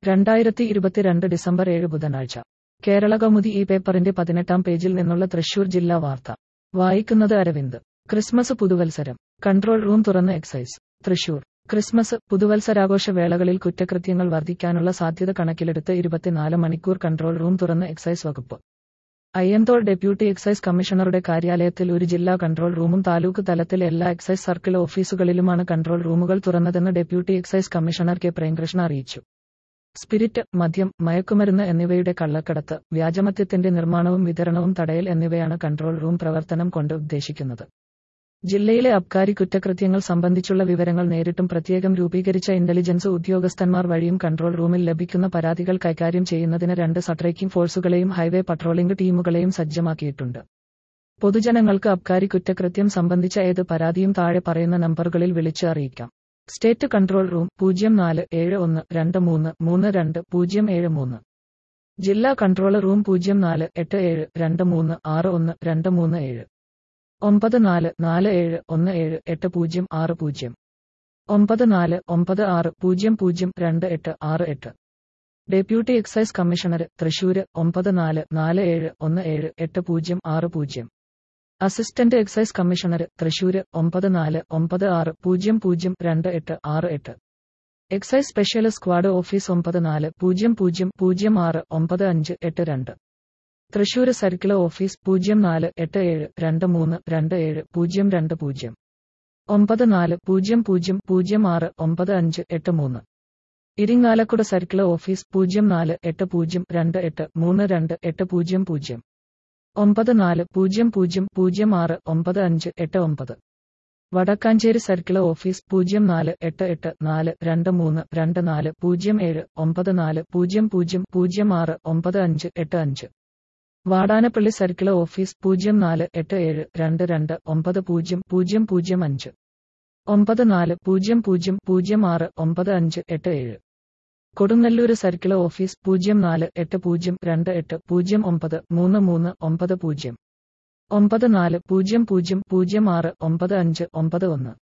രണ്ടായിരത്തി ഇരുപത്തിരണ്ട് ഡിസംബർ ഏഴ് ബുധനാഴ്ച കേരള കൗമുദി ഈ പേപ്പറിന്റെ പതിനെട്ടാം പേജിൽ നിന്നുള്ള തൃശൂർ ജില്ലാ വാർത്ത വായിക്കുന്നത് അരവിന്ദ് ക്രിസ്മസ് പുതുവത്സരം കൺട്രോൾ റൂം തുറന്ന് എക്സൈസ് തൃശൂർ ക്രിസ്മസ് പുതുവത്സരാഘോഷ വേളകളിൽ കുറ്റകൃത്യങ്ങൾ വർദ്ധിക്കാനുള്ള സാധ്യത കണക്കിലെടുത്ത് ഇരുപത്തിനാല് മണിക്കൂർ കൺട്രോൾ റൂം തുറന്ന് എക്സൈസ് വകുപ്പ് അയ്യന്തോൾ ഡെപ്യൂട്ടി എക്സൈസ് കമ്മീഷണറുടെ കാര്യാലയത്തിൽ ഒരു ജില്ലാ കൺട്രോൾ റൂമും താലൂക്ക് തലത്തിൽ എല്ലാ എക്സൈസ് സർക്കിൾ ഓഫീസുകളിലുമാണ് കൺട്രോൾ റൂമുകൾ തുറന്നതെന്ന് deputy excise commissioner K Premkrishna അറിയിച്ചു സ്പിരിറ്റ് മദ്യം മയക്കുമരുന്ന് എന്നിവയുടെ കള്ളക്കടത്ത് വ്യാജമദ്യത്തിന്റെ നിർമ്മാണവും വിതരണവും തടയൽ എന്നിവയാണ് കൺട്രോൾ റൂം പ്രവർത്തനം കൊണ്ട് ഉദ്ദേശിക്കുന്നത് ജില്ലയിലെ അബ്കാരി കുറ്റകൃത്യങ്ങൾ സംബന്ധിച്ചുള്ള വിവരങ്ങൾ നേരിട്ടും പ്രത്യേകം രൂപീകരിച്ച ഇന്റലിജൻസ് ഉദ്യോഗസ്ഥന്മാർ വഴിയും കൺട്രോൾ റൂമിൽ ലഭിക്കുന്ന പരാതികൾ കൈകാര്യം ചെയ്യുന്നതിന് രണ്ട് സട്രേക്കിംഗ് ഫോഴ്സുകളെയും ഹൈവേ പട്രോളിംഗ് ടീമുകളെയും സജ്ജമാക്കിയിട്ടുണ്ട് പൊതുജനങ്ങൾക്ക് അബ്കാരി കുറ്റകൃത്യം സംബന്ധിച്ച ഏത് പരാതിയും താഴെ പറയുന്ന നമ്പറുകളിൽ വിളിച്ച് അറിയിക്കാം സ്റ്റേറ്റ് കൺട്രോൾ റൂം പൂജ്യം നാല് ഏഴ് ഒന്ന് രണ്ട് മൂന്ന് മൂന്ന് രണ്ട് പൂജ്യം ഏഴ് മൂന്ന് ജില്ലാ കൺട്രോളർ റൂം പൂജ്യം നാല് എട്ട് ഏഴ് രണ്ട് മൂന്ന് ആറ് ഒന്ന് രണ്ട് മൂന്ന് ഏഴ് ഒമ്പത് നാല് നാല് ഏഴ് ഒന്ന് ഏഴ് എട്ട് പൂജ്യം ആറ് പൂജ്യം ഒമ്പത് നാല് ഒമ്പത് ആറ് പൂജ്യം പൂജ്യം രണ്ട് എട്ട് ആറ് എട്ട് ഡെപ്യൂട്ടി എക്സൈസ് കമ്മീഷണർ തൃശൂര് ഒമ്പത് നാല് നാല് ഏഴ് ഒന്ന് ഏഴ് എട്ട് പൂജ്യം ആറ് പൂജ്യം അസിസ്റ്റന്റ് എക്സൈസ് കമ്മീഷണർ തൃശൂര് ഒമ്പത് നാല് ഒമ്പത് ആറ് പൂജ്യം പൂജ്യം രണ്ട് എട്ട് ആറ് എട്ട് എക്സൈസ് സ്പെഷ്യൽ സ്ക്വാഡ് ഓഫീസ് ഒമ്പത് നാല് പൂജ്യം പൂജ്യം പൂജ്യം ആറ് ഒമ്പത് അഞ്ച് എട്ട് രണ്ട് തൃശൂർ സർക്കിൾ ഓഫീസ് പൂജ്യം നാല് എട്ട് ഏഴ് രണ്ട് മൂന്ന് രണ്ട് ഏഴ് പൂജ്യം രണ്ട് പൂജ്യം ഒമ്പത് നാല് പൂജ്യം പൂജ്യം പൂജ്യം ആറ് ഒമ്പത് അഞ്ച് എട്ട് മൂന്ന് ഇരിങ്ങാലക്കുട സർക്കിൾ ഓഫീസ് പൂജ്യം നാല് എട്ട് പൂജ്യം രണ്ട് എട്ട് മൂന്ന് രണ്ട് എട്ട് പൂജ്യം പൂജ്യം ഒമ്പത് നാല് പൂജ്യം പൂജ്യം പൂജ്യം ആറ് ഒമ്പത് അഞ്ച് എട്ട് ഒമ്പത് വടക്കാഞ്ചേരി സർക്കിൾ ഓഫീസ് പൂജ്യം നാല് എട്ട് എട്ട് നാല് രണ്ട് മൂന്ന് രണ്ട് നാല് പൂജ്യം ഏഴ് ഒമ്പത് നാല് പൂജ്യം പൂജ്യം പൂജ്യം ആറ് ഒമ്പത് അഞ്ച് എട്ട് അഞ്ച് വാടാനപ്പള്ളി സർക്കിൾ ഓഫീസ് പൂജ്യം നാല് എട്ട് ഏഴ് രണ്ട് രണ്ട് ഒമ്പത് പൂജ്യം പൂജ്യം പൂജ്യം അഞ്ച് ഒമ്പത് നാല് പൂജ്യം പൂജ്യം പൂജ്യം ആറ് ഒമ്പത് അഞ്ച് എട്ട് ഏഴ് കൊടുങ്ങല്ലൂര് സർക്കിൾ ഓഫീസ് പൂജ്യം നാല് എട്ട് പൂജ്യം രണ്ട് എട്ട് പൂജ്യം ഒമ്പത് മൂന്ന് മൂന്ന് ഒമ്പത് പൂജ്യം ഒമ്പത് നാല് പൂജ്യം പൂജ്യം പൂജ്യം ആറ് ഒമ്പത് അഞ്ച് ഒമ്പത് ഒന്ന്